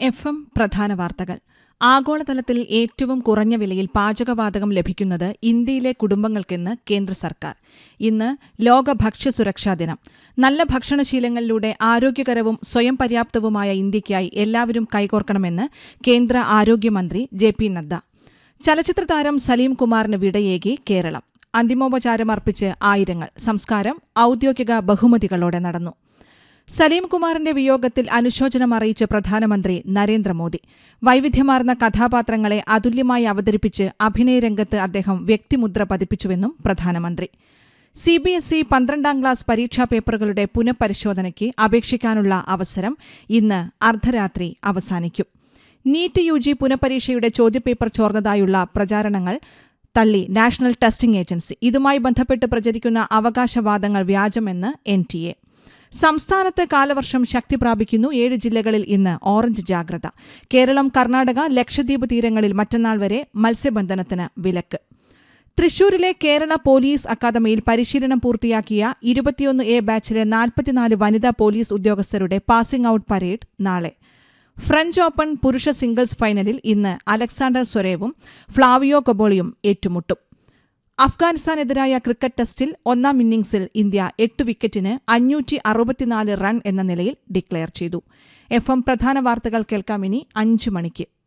F M പ്രധാന വാർത്തകൾ ആഗോളതലത്തിൽ ഏറ്റവും കുറഞ്ഞ വിലയിൽ പാചകവാതകം ലഭിക്കുന്നത് ഇന്ത്യയിലെ കുടുംബങ്ങൾക്കെന്ന് കേന്ദ്ര സർക്കാർ ഇന്ന് ലോക ഭക്ഷ്യസുരക്ഷാ ദിനം നല്ല ഭക്ഷണശീലങ്ങളിലൂടെ ആരോഗ്യകരവും സ്വയം പര്യാപ്തവുമായ ഇന്ത്യയ്ക്കായി എല്ലാവരും കൈകോർക്കണമെന്ന് കേന്ദ്ര ആരോഗ്യമന്ത്രി ജെ പി നദ്ദ ചലച്ചിത്ര താരം സലീം കുമാറിന് വിടയേകി കേരളം അന്തിമോപചാരമർപ്പിച്ച് ആയിരങ്ങൾ സംസ്കാരം ഔദ്യോഗിക ബഹുമതികളോടെ നടന്നു സലീം കുമാറിന്റെ വിയോഗത്തിൽ അനുശോചനം അറിയിച്ച് പ്രധാനമന്ത്രി നരേന്ദ്രമോദി വൈവിധ്യമാർന്ന കഥാപാത്രങ്ങളെ അതുല്യമായി അവതരിപ്പിച്ച് അഭിനയരംഗത്ത് അദ്ദേഹം വ്യക്തിമുദ്ര പതിപ്പിച്ചുവെന്നും പ്രധാനമന്ത്രി സി ബി എസ് ഇ പന്ത്രണ്ടാം ക്ലാസ് പരീക്ഷാ പേപ്പറുകളുടെ പുനഃപരിശോധനയ്ക്ക് അപേക്ഷിക്കാനുള്ള അവസരം ഇന്ന് അർദ്ധരാത്രി അവസാനിക്കും നീറ്റ് യു ജി പുനഃപരീക്ഷയുടെ ചോദ്യപേപ്പർ ചോർന്നതായുള്ള പ്രചാരണങ്ങൾ തള്ളി നാഷണൽ ടെസ്റ്റിംഗ് ഏജൻസി ഇതുമായി ബന്ധപ്പെട്ട് പ്രചരിക്കുന്ന അവകാശവാദങ്ങൾ വ്യാജമെന്ന് എൻ ടി എ സംസ്ഥാനത്ത് കാലവർഷം ശക്തി പ്രാപിക്കുന്നു ഏഴ് ജില്ലകളിൽ ഇന്ന് ഓറഞ്ച് ജാഗ്രത കേരളം കർണാടക ലക്ഷദ്വീപ് തീരങ്ങളിൽ മറ്റന്നാൾ വരെ മത്സ്യബന്ധനത്തിന് വിലക്ക് തൃശൂരിലെ കേരള പോലീസ് അക്കാദമിയിൽ പരിശീലനം പൂർത്തിയാക്കിയ ഇരുപത്തിയൊന്ന് എ ബാച്ചിലെ നാൽപ്പത്തിനാല് വനിതാ പോലീസ് ഉദ്യോഗസ്ഥരുടെ പാസിംഗ് ഔട്ട് പരേഡ് നാളെ ഫ്രഞ്ച് ഓപ്പൺ പുരുഷ സിംഗിൾസ് ഫൈനലിൽ ഇന്ന് അലക്സാണ്ടർ സ്വരേവും ഫ്ലാവിയോ കൊബോളിയും ഏറ്റുമുട്ടും അഫ്ഗാനിസ്ഥാനെതിരായ ക്രിക്കറ്റ് ടെസ്റ്റിൽ ഒന്നാം ഇന്നിംഗ്സിൽ ഇന്ത്യ എട്ട് വിക്കറ്റിന് അഞ്ഞൂറ്റി അറുപത്തിനാല് റൺ എന്ന നിലയിൽ ഡിക്ലെയർ ചെയ്തു എഫ് എം പ്രധാന വാർത്തകൾ കേൾക്കാം ഇനി അഞ്ചു മണിക്ക്